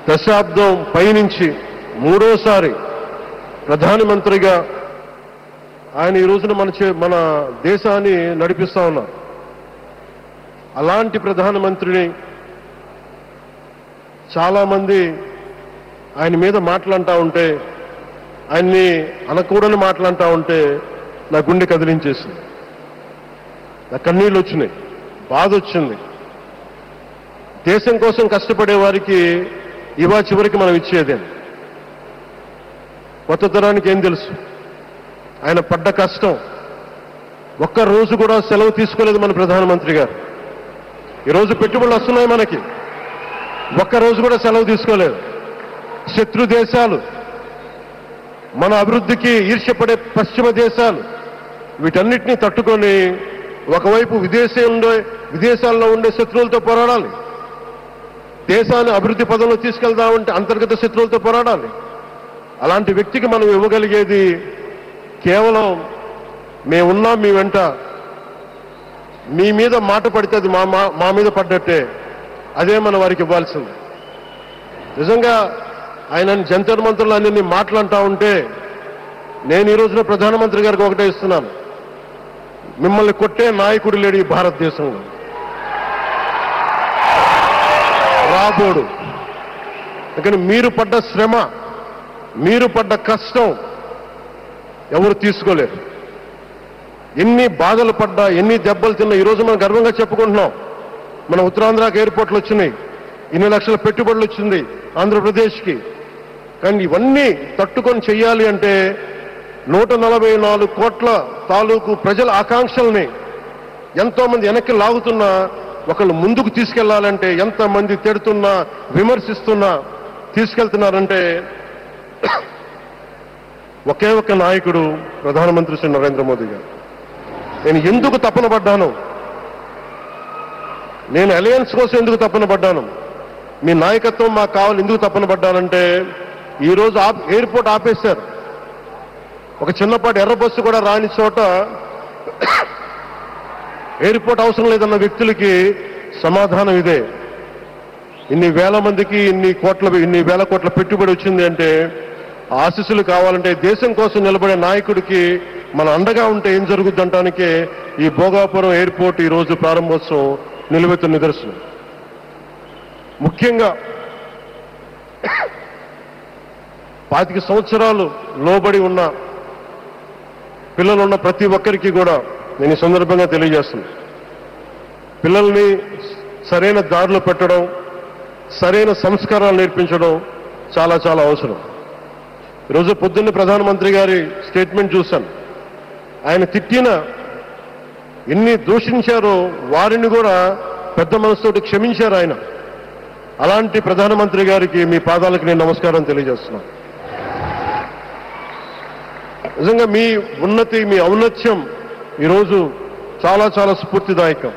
దశాబ్దం పైనుంచి మూడోసారి ప్రధానమంత్రిగా ఆయన ఈ రోజున మన చే- మన దేశాన్ని నడిపిస్తా ఉన్నారు అలాంటి ప్రధానమంత్రిని చాలా మంది ఆయన మీద మాట్లాడుతూ ఉంటే ఆయన్ని అనకూడని మాట్లాడుతూ ఉంటే నా గుండె కదిలించేసింది నా కన్నీళ్ళు వచ్చినాయి బాధ వచ్చింది దేశం కోసం కష్టపడే వారికి ఇవా చివరికి మనం ఇచ్చేదే కొత్త తరానికి ఏం తెలుసు ఆయన పడ్డ కష్టం ఒక్క రోజు కూడా సెలవు తీసుకోలేదు మన ప్రధానమంత్రి గారు ఈరోజు పెట్టుబడులు వస్తున్నాయి మనకి ఒక్క రోజు కూడా సెలవు తీసుకోలేదు శత్రు దేశాలు మన అభివృద్ధికి ఈర్ష్యపడే పశ్చిమ దేశాలు వీటన్నిటినీ తట్టుకొని ఒకవైపు విదేశంలో విదేశాల్లో ఉండే శత్రువులతో పోరాడాలి దేశాన్ని అభివృద్ధి పదంలో తీసుకెళ్దామంటే అంతర్గత శత్రువులతో పోరాడాలి అలాంటి వ్యక్తికి మనం ఇవ్వగలిగేది కేవలం మేమున్నాం మీ వెంట మీ మీద మాట పడితే అది మా మా- మా మీద పడ్డట్టే అదే మనం వారికి ఇవ్వాల్సింది నిజంగా ఆయన జంతర్ మంత్రులు అన్ని మాట్లాడుతూ ఉంటే నేను ఈ రోజున ప్రధానమంత్రి గారికి ఒకటే ఇస్తున్నాను మిమ్మల్ని కొట్టే నాయకుడు లేడు ఈ భారతదేశంలో రాబోడు కానీ మీరు పడ్డ శ్రమ మీరు పడ్డ కష్టం ఎవరు తీసుకోలేరు ఎన్ని బాధలు పడ్డా ఎన్ని దెబ్బలు తిన్నా ఈరోజు మనం గర్వంగా చెప్పుకుంటున్నాం మన ఉత్తరాంధ్రకి ఎయిర్పోర్ట్లు వచ్చినాయి ఇన్ని లక్షల పెట్టుబడులు వచ్చింది ఆంధ్రప్రదేశ్కి కానీ ఇవన్నీ తట్టుకొని చెయ్యాలి అంటే నూట నలభై నాలుగు కోట్ల తాలూకు ప్రజల ఆకాంక్షల్ని ఎంతో మంది వెనక్కి లాగుతున్నా ఒకళ్ళు ముందుకు తీసుకెళ్లాలంటే ఎంతమంది తిడుతున్నా విమర్శిస్తున్నా తీసుకెళ్తున్నారంటే ఒకే ఒక్క నాయకుడు ప్రధానమంత్రి శ్రీ నరేంద్ర మోదీ గారు నేను ఎందుకు తపన పడ్డాను నేను అలయన్స్ కోసం ఎందుకు తపన పడ్డాను మీ నాయకత్వం మాకు కావాలి ఎందుకు తపన పడ్డానంటే ఈరోజు ఆప్ ఎయిర్పోర్ట్ ఆపేశారు ఒక చిన్నపాటి ఎర్ర బస్సు కూడా రాని చోట ఎయిర్పోర్ట్ అవసరం లేదన్న వ్యక్తులకి సమాధానం ఇదే ఇన్ని వేల మందికి ఇన్ని కోట్ల ఇన్ని వేల కోట్ల పెట్టుబడి వచ్చింది అంటే ఆశీస్సులు కావాలంటే దేశం కోసం నిలబడే నాయకుడికి మన అండగా ఉంటే ఏం జరుగుద్ది అంటానికే ఈ భోగాపురం ఎయిర్పోర్ట్ ఈ రోజు ప్రారంభోత్సవం నిలువెత్తు నిదర్శనం ముఖ్యంగా పాతిక సంవత్సరాలు లోబడి ఉన్న పిల్లలు ఉన్న ప్రతి ఒక్కరికి కూడా నేను ఈ సందర్భంగా తెలియజేస్తున్నాను పిల్లల్ని సరైన దారిలో పెట్టడం సరైన సంస్కారాలు నేర్పించడం చాలా చాలా అవసరం ఈరోజు పొద్దున్న ప్రధానమంత్రి గారి స్టేట్మెంట్ చూశాను ఆయన తిట్టిన ఎన్ని దూషించారో వారిని కూడా పెద్ద మనసుతోటి క్షమించారు ఆయన అలాంటి ప్రధానమంత్రి గారికి మీ పాదాలకు నేను నమస్కారం తెలియజేస్తున్నాను నిజంగా మీ ఉన్నతి మీ ఔన్నత్యం ఈరోజు చాలా చాలా స్ఫూర్తిదాయకం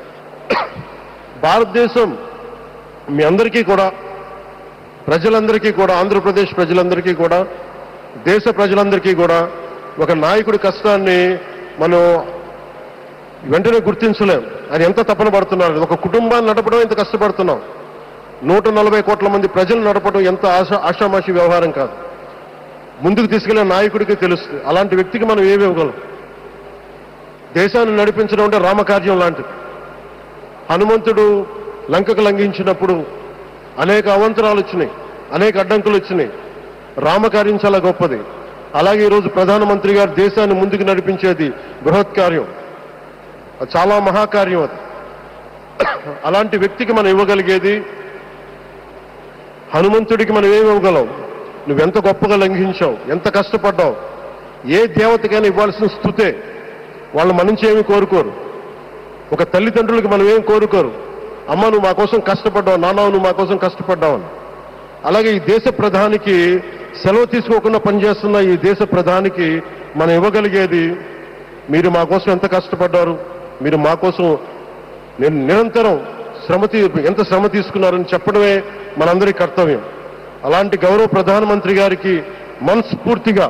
భారతదేశం మీ అందరికీ కూడా ప్రజలందరికీ కూడా ఆంధ్రప్రదేశ్ ప్రజలందరికీ కూడా దేశ ప్రజలందరికీ కూడా ఒక నాయకుడి కష్టాన్ని మనం వెంటనే గుర్తించలేం ఆయన ఎంత తపన పడుతున్నారు ఒక కుటుంబాన్ని నడపడం ఎంత కష్టపడుతున్నాం నూట నలభై కోట్ల మంది ప్రజలు నడపడం ఎంత ఆశ ఆషామాషి వ్యవహారం కాదు ముందుకు తీసుకెళ్లే నాయకుడికి తెలుస్తుంది అలాంటి వ్యక్తికి మనం ఏమి ఇవ్వగలం దేశాన్ని నడిపించడం అంటే రామకార్యం లాంటిది హనుమంతుడు లంకకు లంఘించినప్పుడు అనేక అవంతరాలు వచ్చినాయి అనేక అడ్డంకులు వచ్చినాయి రామకార్యం చాలా గొప్పది అలాగే ఈరోజు ప్రధానమంత్రి గారు దేశాన్ని ముందుకు నడిపించేది బృహత్ కార్యం అది చాలా మహాకార్యం అది అలాంటి వ్యక్తికి మనం ఇవ్వగలిగేది హనుమంతుడికి మనం ఏమి ఇవ్వగలం నువ్వెంత గొప్పగా లంఘించావు ఎంత కష్టపడ్డావు ఏ దేవతకైనా ఇవ్వాల్సిన స్థుతే వాళ్ళు మన నుంచి ఏమి కోరుకోరు ఒక తల్లిదండ్రులకి మనం ఏం కోరుకోరు అమ్మ నువ్వు మా కోసం కష్టపడ్డావు నాన్న నువ్వు మా కోసం కష్టపడ్డావు అని అలాగే ఈ దేశ ప్రధానికి సెలవు తీసుకోకుండా పనిచేస్తున్న ఈ దేశ ప్రధానికి మనం ఇవ్వగలిగేది మీరు మా కోసం ఎంత కష్టపడ్డారు మీరు మా కోసం నేను నిరంతరం శ్రమ తీ ఎంత శ్రమ తీసుకున్నారని చెప్పడమే మనందరి కర్తవ్యం అలాంటి గౌరవ ప్రధానమంత్రి గారికి మనస్ఫూర్తిగా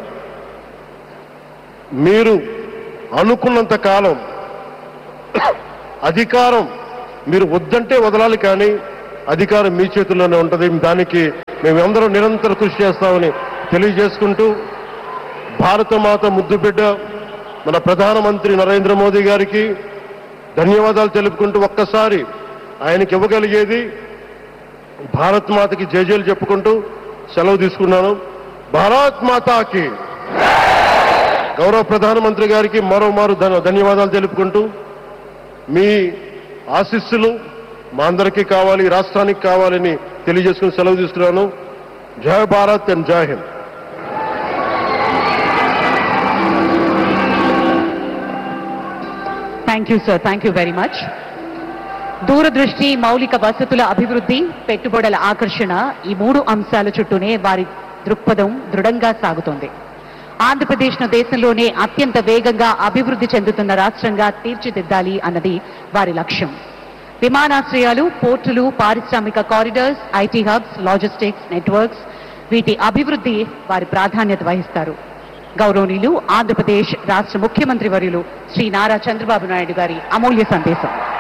మీరు అనుకున్నంత కాలం అధికారం మీరు వద్దంటే వదలాలి కానీ అధికారం మీ చేతుల్లోనే ఉంటుంది దానికి మేమందరం నిరంతర కృషి చేస్తామని తెలియజేసుకుంటూ భారత మాత ముద్దు బిడ్డ మన ప్రధానమంత్రి నరేంద్ర మోదీ గారికి ధన్యవాదాలు తెలుపుకుంటూ ఒక్కసారి ఆయనకి ఇవ్వగలిగేది భారత్ మాతకి జేజేలు చెప్పుకుంటూ సెలవు తీసుకున్నాను భారత్ మాతాకి గౌరవ ప్రధానమంత్రి గారికి మరోమారు ధన్య- ధన్యవాదాలు తెలుపుకుంటూ మీ ఆశీస్సులు మా అందరికీ కావాలి ఈ రాష్ట్రానికి కావాలని తెలియజేసుకుని సెలవు తీసుకున్నాను జై Bharat and Jai Hind thank you sir thank you very much దూరదృష్టి మౌలిక వసతుల అభివృద్ధి పెట్టుబడుల ఆకర్షణ ఈ మూడు అంశాల చుట్టూనే వారి దృక్పథం దృఢంగా సాగుతోంది ఆంధ్రప్రదేశ్ను దేశంలోనే అత్యంత వేగంగా అభివృద్ధి చెందుతున్న రాష్ట్రంగా తీర్చిదిద్దాలి అన్నది వారి లక్ష్యం విమానాశ్రయాలు పోర్టులు పారిశ్రామిక corridors IT hubs logistics networks వీటి అభివృద్ధి వారి ప్రాధాన్యత వహిస్తారు గౌరవనీయులు ఆంధ్రప్రదేశ్ రాష్ట్ర ముఖ్యమంత్రి వర్యులు శ్రీ నారా చంద్రబాబు నాయుడు గారి అమూల్య సందేశం